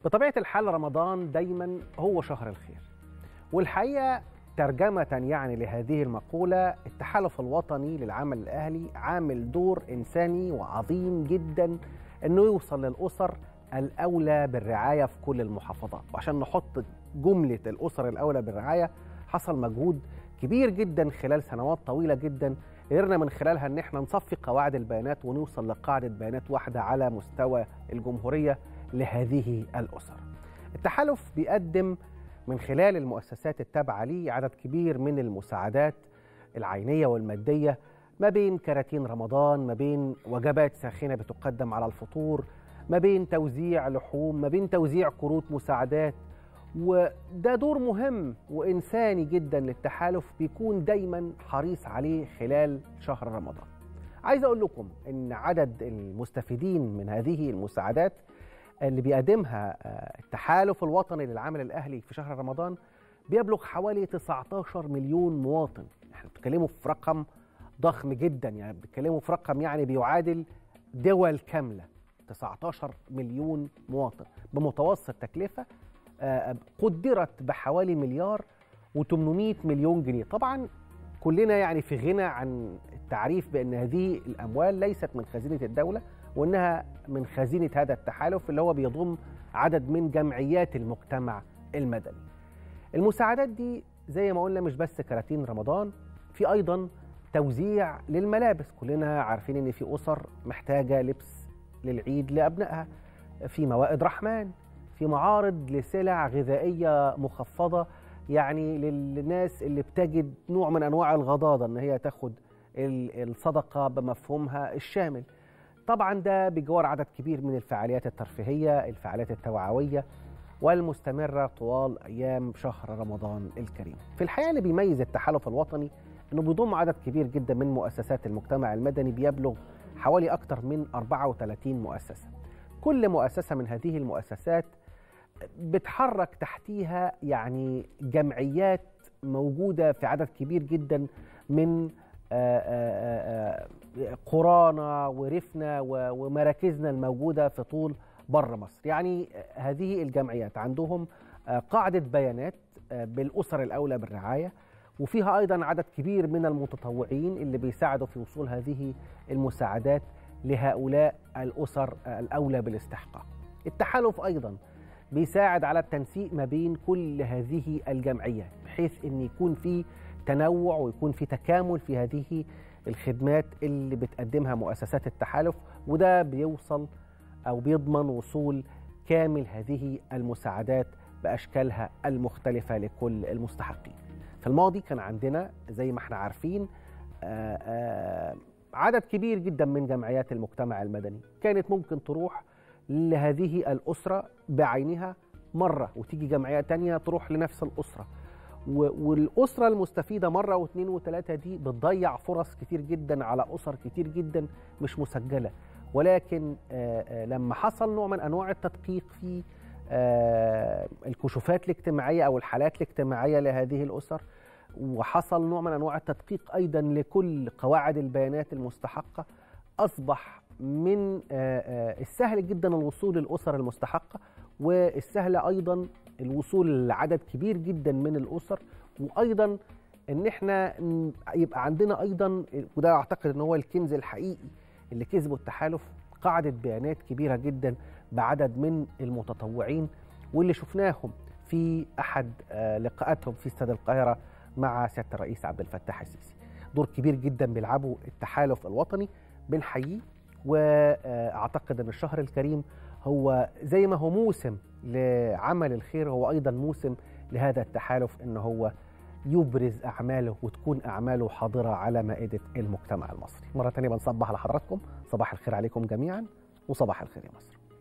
بطبيعة الحال رمضان دايما هو شهر الخير والحقيقة ترجمة يعني لهذه المقولة التحالف الوطني للعمل الأهلي عامل دور إنساني وعظيم جدا أنه يوصل للأسر الأولى بالرعاية في كل المحافظات وعشان نحط جملة الأسر الأولى بالرعاية حصل مجهود كبير جدا خلال سنوات طويلة جدا قدرنا من خلالها ان احنا نصفي قواعد البيانات ونوصل لقاعدة بيانات واحدة على مستوى الجمهورية لهذه الأسر التحالف بيقدم من خلال المؤسسات التابعة ليه عدد كبير من المساعدات العينية والمادية ما بين كراتين رمضان ما بين وجبات ساخنة بتقدم على الفطور ما بين توزيع لحوم ما بين توزيع كروت مساعدات وده دور مهم وإنساني جدا للتحالف بيكون دايما حريص عليه خلال شهر رمضان عايز أقول لكم إن عدد المستفيدين من هذه المساعدات اللي بيقدمها التحالف الوطني للعمل الأهلي في شهر رمضان بيبلغ حوالي 19 مليون مواطن احنا بنتكلموا في رقم ضخم جدا يعني بنتكلموا في رقم يعني بيعادل دول كاملة 19 مليون مواطن بمتوسط تكلفة قدرت بحوالي مليار و800 مليون جنيه طبعا كلنا يعني في غنى عن التعريف بأن هذه الأموال ليست من خزينة الدولة وأنها من خزينة هذا التحالف اللي هو بيضم عدد من جمعيات المجتمع المدني المساعدات دي زي ما قلنا مش بس كراتين رمضان في أيضا توزيع للملابس كلنا عارفين ان في اسر محتاجه لبس للعيد لابنائها في موائد رحمن في معارض لسلع غذائيه مخفضه يعني للناس اللي بتجد نوع من انواع الغضاضه ان هي تاخد الصدقه بمفهومها الشامل طبعا ده بجوار عدد كبير من الفعاليات الترفيهيه الفعاليات التوعويه والمستمره طوال ايام شهر رمضان الكريم في الحقيقه اللي بيميز التحالف الوطني انه بيضم عدد كبير جدا من مؤسسات المجتمع المدني بيبلغ حوالي اكثر من 34 مؤسسه. كل مؤسسه من هذه المؤسسات بتحرك تحتيها يعني جمعيات موجوده في عدد كبير جدا من قرانا ورفنا ومراكزنا الموجوده في طول بره مصر. يعني هذه الجمعيات عندهم قاعده بيانات بالاسر الاولى بالرعايه وفيها ايضا عدد كبير من المتطوعين اللي بيساعدوا في وصول هذه المساعدات لهؤلاء الاسر الاولى بالاستحقاق. التحالف ايضا بيساعد على التنسيق ما بين كل هذه الجمعيات بحيث ان يكون في تنوع ويكون في تكامل في هذه الخدمات اللي بتقدمها مؤسسات التحالف وده بيوصل او بيضمن وصول كامل هذه المساعدات باشكالها المختلفه لكل المستحقين. في الماضي كان عندنا زي ما احنا عارفين آآ آآ عدد كبير جدا من جمعيات المجتمع المدني كانت ممكن تروح لهذه الأسرة بعينها مرة وتيجي جمعية تانية تروح لنفس الأسرة والأسرة المستفيدة مرة واثنين وثلاثة دي بتضيع فرص كتير جدا على أسر كتير جدا مش مسجلة ولكن آآ لما حصل نوع من أنواع التدقيق في آه الكشوفات الاجتماعية أو الحالات الاجتماعية لهذه الأسر وحصل نوع من أنواع التدقيق أيضا لكل قواعد البيانات المستحقة أصبح من آه آه السهل جدا الوصول للأسر المستحقة والسهل أيضا الوصول لعدد كبير جدا من الأسر وأيضا ان احنا يبقى عندنا ايضا وده اعتقد ان هو الكنز الحقيقي اللي كسبه التحالف قاعده بيانات كبيره جدا بعدد من المتطوعين واللي شفناهم في احد لقاءاتهم في استاد القاهره مع سياده الرئيس عبد الفتاح السيسي. دور كبير جدا بيلعبه التحالف الوطني بنحييه واعتقد ان الشهر الكريم هو زي ما هو موسم لعمل الخير هو ايضا موسم لهذا التحالف ان هو يبرز اعماله وتكون اعماله حاضره على مائده المجتمع المصري. مره ثانيه بنصبح على حضراتكم صباح الخير عليكم جميعا وصباح الخير يا مصر.